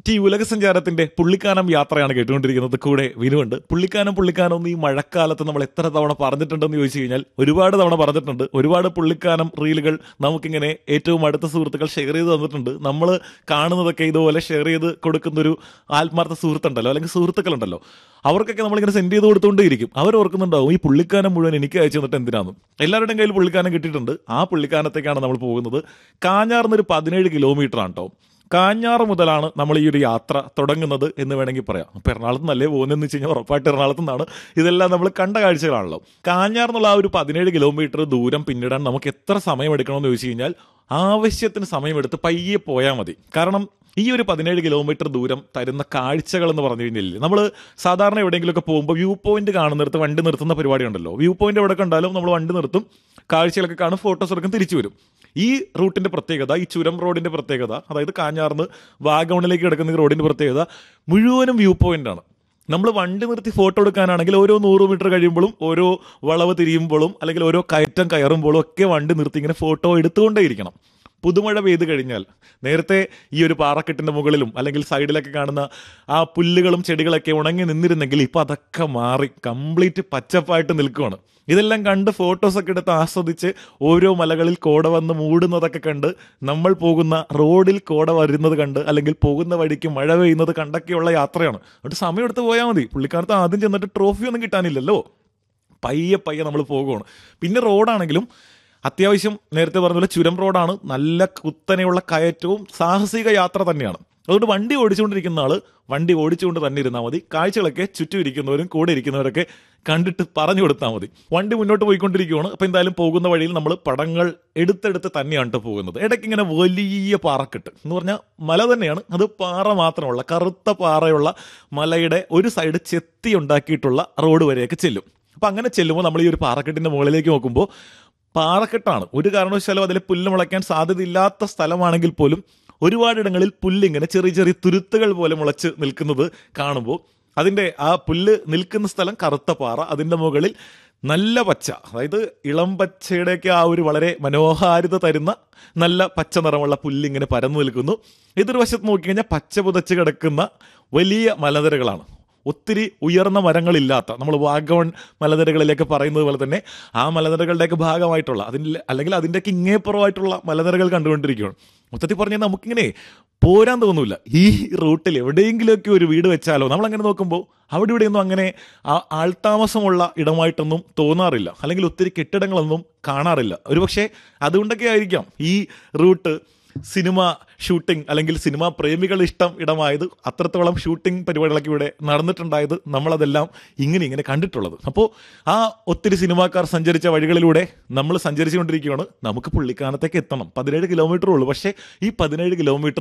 ഈ ഉലക സഞ്ചാരത്തിന്റെ പുള്ളിക്കാനം യാത്രയാണ് കേട്ടുകൊണ്ടിരിക്കുന്നത് കൂടെ വിനുണ്ട് പുള്ളിക്കാനം പുള്ളിക്കാനം എന്ന് ഈ മഴക്കാലത്ത് നമ്മൾ എത്ര തവണ പറഞ്ഞിട്ടുണ്ടെന്ന് ചോദിച്ചു കഴിഞ്ഞാൽ ഒരുപാട് തവണ പറഞ്ഞിട്ടുണ്ട് ഒരുപാട് പുള്ളിക്കാനം റീലുകൾ നമുക്കിങ്ങനെ ഏറ്റവും അടുത്ത സുഹൃത്തുക്കൾ ഷെയർ ചെയ്ത് തന്നിട്ടുണ്ട് നമ്മൾ കാണുന്നതൊക്കെ ഇതുപോലെ ഷെയർ ചെയ്ത് കൊടുക്കുന്ന ഒരു ആത്മാർത്ഥ സുഹൃത്തുണ്ടല്ലോ അല്ലെങ്കിൽ സുഹൃത്തുക്കളുണ്ടല്ലോ അവർക്കൊക്കെ നമ്മളിങ്ങനെ സെൻഡ് ചെയ്ത് കൊടുത്തുകൊണ്ടേയിരിക്കും അവർ ഓർക്കുന്നുണ്ടാവും ഈ പുള്ളിക്കാനം മുഴുവൻ എനിക്ക് അയച്ചു തന്നിട്ട് എന്തിനാന്ന് എല്ലാവരുടെയും കയ്യിൽ പുള്ളിക്കാനം കിട്ടിയിട്ടുണ്ട് ആ പുള്ളിക്കാനത്തേക്കാണ് നമ്മൾ പോകുന്നത് കാഞ്ഞാർന്നൊരു പതിനേഴ് കിലോമീറ്റർ ആണ് കേട്ടോ കാഞ്ഞാറ് മുതലാണ് നമ്മൾ ഈ ഒരു യാത്ര തുടങ്ങുന്നത് എന്ന് വേണമെങ്കിൽ പറയാം അപ്പൊ എറണാകുളത്ത് നല്ലേ പോകുന്നതെന്ന് വെച്ച് കഴിഞ്ഞാൽ ഉറപ്പായിട്ട് എറണാകുളത്ത് നിന്നാണ് ഇതെല്ലാം നമ്മൾ കണ്ട കാഴ്ചകളാണല്ലോ കാഞ്ഞാർ എന്നുള്ള ആ ഒരു പതിനേഴ് കിലോമീറ്റർ ദൂരം പിന്നിടാൻ നമുക്ക് എത്ര സമയം എടുക്കണമെന്ന് ചോദിച്ചു കഴിഞ്ഞാൽ ആവശ്യത്തിന് സമയമെടുത്ത് പയ്യെ പോയാൽ മതി കാരണം ഈ ഒരു പതിനേഴ് കിലോമീറ്റർ ദൂരം തരുന്ന കാഴ്ചകൾ എന്ന് പറഞ്ഞു കഴിഞ്ഞാൽ നമ്മൾ സാധാരണ എവിടെയെങ്കിലുമൊക്കെ പോകുമ്പോൾ വ്യൂ പോയിന്റ് കാണുന്നിടത്ത് വണ്ടി നിർത്തുന്ന പരിപാടി ഉണ്ടല്ലോ വ്യൂ പോയിന്റ് എവിടെ കണ്ടാലും നമ്മൾ വണ്ടി നിർത്തും കാഴ്ചകളൊക്കെ കാണും ഫോട്ടോസ് എടുക്കും തിരിച്ചു വരും ഈ റൂട്ടിന്റെ പ്രത്യേകത ഈ ചുരം റോഡിന്റെ പ്രത്യേകത അതായത് കാഞ്ഞാർന്ന് വാഗമണിലേക്ക് കിടക്കുന്ന ഈ റോഡിന്റെ പ്രത്യേകത മുഴുവനും വ്യൂ പോയിന്റ് ആണ് നമ്മൾ വണ്ടി നിർത്തി ഫോട്ടോ എടുക്കാനാണെങ്കിൽ ഓരോ നൂറ് മീറ്റർ കഴിയുമ്പോഴും ഓരോ വളവ് തിരിയുമ്പോഴും അല്ലെങ്കിൽ ഓരോ കയറ്റം കയറുമ്പോഴും ഒക്കെ വണ്ടി നിർത്തി ഇങ്ങനെ ഫോട്ടോ എടുത്തുകൊണ്ടേയിരിക്കണം പുതുമഴ പെയ്ത് കഴിഞ്ഞാൽ നേരത്തെ ഈ ഒരു പാറക്കെട്ടിന്റെ മുകളിലും അല്ലെങ്കിൽ സൈഡിലൊക്കെ കാണുന്ന ആ പുല്ലുകളും ചെടികളൊക്കെ ഉണങ്ങി നിന്നിരുന്നെങ്കിൽ ഇപ്പൊ അതൊക്കെ മാറി കംപ്ലീറ്റ് പച്ചപ്പായിട്ട് നിൽക്കുവാണ് ഇതെല്ലാം കണ്ട് ഫോട്ടോസൊക്കെ എടുത്ത് ആസ്വദിച്ച് ഓരോ മലകളിൽ കോട വന്ന് മൂടുന്നതൊക്കെ കണ്ട് നമ്മൾ പോകുന്ന റോഡിൽ കോട വരുന്നത് കണ്ട് അല്ലെങ്കിൽ പോകുന്ന വഴിക്ക് മഴ പെയ്യുന്നത് കണ്ടൊക്കെയുള്ള യാത്രയാണ് അതുകൊണ്ട് സമയം എടുത്ത് പോയാൽ മതി പുള്ളിക്കാലത്ത് ആദ്യം ചെന്നിട്ട് ട്രോഫി ഒന്നും കിട്ടാനില്ലല്ലോ പയ്യെ പയ്യെ നമ്മൾ പോകുകയാണ് പിന്നെ റോഡാണെങ്കിലും അത്യാവശ്യം നേരത്തെ പറഞ്ഞ പോലെ ചുരം റോഡാണ് നല്ല കുത്തനെയുള്ള കയറ്റവും സാഹസിക യാത്ര തന്നെയാണ് അതുകൊണ്ട് വണ്ടി ഓടിച്ചുകൊണ്ടിരിക്കുന്ന ആള് വണ്ടി ഓടിച്ചുകൊണ്ട് തന്നെ ഇരുന്നാൽ മതി കാഴ്ചകളൊക്കെ ചുറ്റും ഇരിക്കുന്നവരും കൂടെ ഇരിക്കുന്നവരൊക്കെ കണ്ടിട്ട് പറഞ്ഞു കൊടുത്താൽ മതി വണ്ടി മുന്നോട്ട് പോയിക്കൊണ്ടിരിക്കുകയാണ് അപ്പോൾ എന്തായാലും പോകുന്ന വഴിയിൽ നമ്മൾ പടങ്ങൾ എടുത്തെടുത്ത് തന്നെയാണ് ട്ടോ പോകുന്നത് ഇടയ്ക്ക് ഇങ്ങനെ വലിയ പാറക്കെട്ട് എന്ന് പറഞ്ഞാൽ മല തന്നെയാണ് അത് പാറ മാത്രമുള്ള കറുത്ത പാറയുള്ള മലയുടെ ഒരു സൈഡ് ചെത്തി ഉണ്ടാക്കിയിട്ടുള്ള റോഡ് വരെയൊക്കെ ചെല്ലും അപ്പം അങ്ങനെ ചെല്ലുമ്പോൾ നമ്മൾ ഈ ഒരു പാറക്കെട്ടിന്റെ മുകളിലേക്ക് നോക്കുമ്പോൾ പാറക്കെട്ടാണ് ഒരു കാരണവശാലും അതിൽ പുല്ല് മുളയ്ക്കാൻ സാധ്യതയില്ലാത്ത സ്ഥലമാണെങ്കിൽ പോലും ഒരുപാടിടങ്ങളിൽ പുല്ലിങ്ങനെ ചെറിയ ചെറിയ തുരുത്തുകൾ പോലെ മുളച്ച് നിൽക്കുന്നത് കാണുമ്പോൾ അതിന്റെ ആ പുല്ല് നിൽക്കുന്ന സ്ഥലം കറുത്ത പാറ അതിന്റെ മുകളിൽ നല്ല പച്ച അതായത് ഇളം പച്ചയുടെയൊക്കെ ആ ഒരു വളരെ മനോഹാരിത തരുന്ന നല്ല പച്ച നിറമുള്ള പുല്ലിങ്ങനെ പരന്നു നിൽക്കുന്നു എതിർവശത്ത് നോക്കിക്കഴിഞ്ഞാൽ പച്ച പുതച്ച് കിടക്കുന്ന വലിയ മലനിരകളാണ് ഒത്തിരി ഉയർന്ന മരങ്ങളില്ലാത്ത നമ്മൾ വാഗവൺ മലനിരകളിലേക്ക് പറയുന്നത് പോലെ തന്നെ ആ മലനിരകളുടെയൊക്കെ ഭാഗമായിട്ടുള്ള അതിൻ്റെ അല്ലെങ്കിൽ അതിൻ്റെയൊക്കെ ഇങ്ങേപ്പുറമായിട്ടുള്ള മലനിരകൾ കണ്ടുകൊണ്ടിരിക്കുകയാണ് മൊത്തത്തിൽ പറഞ്ഞാൽ നമുക്കിങ്ങനെ പോരാൻ തോന്നൂല ഈ റൂട്ടിൽ എവിടെയെങ്കിലുമൊക്കെ ഒരു വീട് വെച്ചാലോ നമ്മൾ അങ്ങനെ നോക്കുമ്പോൾ അവിടെ ഇവിടെയൊന്നും അങ്ങനെ ആ ആൾതാമസമുള്ള ഇടമായിട്ടൊന്നും തോന്നാറില്ല അല്ലെങ്കിൽ ഒത്തിരി കെട്ടിടങ്ങളൊന്നും കാണാറില്ല ഒരുപക്ഷെ അതുകൊണ്ടൊക്കെ ആയിരിക്കാം ഈ റൂട്ട് സിനിമ ഷൂട്ടിംഗ് അല്ലെങ്കിൽ സിനിമാ പ്രേമികൾ ഇഷ്ടം ഇടമായത് അത്രത്തോളം ഷൂട്ടിംഗ് പരിപാടികളൊക്കെ ഇവിടെ നടന്നിട്ടുണ്ടായത് നമ്മളതെല്ലാം ഇങ്ങനെ ഇങ്ങനെ കണ്ടിട്ടുള്ളത് അപ്പോൾ ആ ഒത്തിരി സിനിമാക്കാർ സഞ്ചരിച്ച വഴികളിലൂടെ നമ്മൾ സഞ്ചരിച്ചുകൊണ്ടിരിക്കുകയാണ് നമുക്ക് പുള്ളിക്കാനത്തേക്ക് എത്തണം പതിനേഴ് കിലോമീറ്റർ ഉള്ളൂ പക്ഷേ ഈ പതിനേഴ് കിലോമീറ്റർ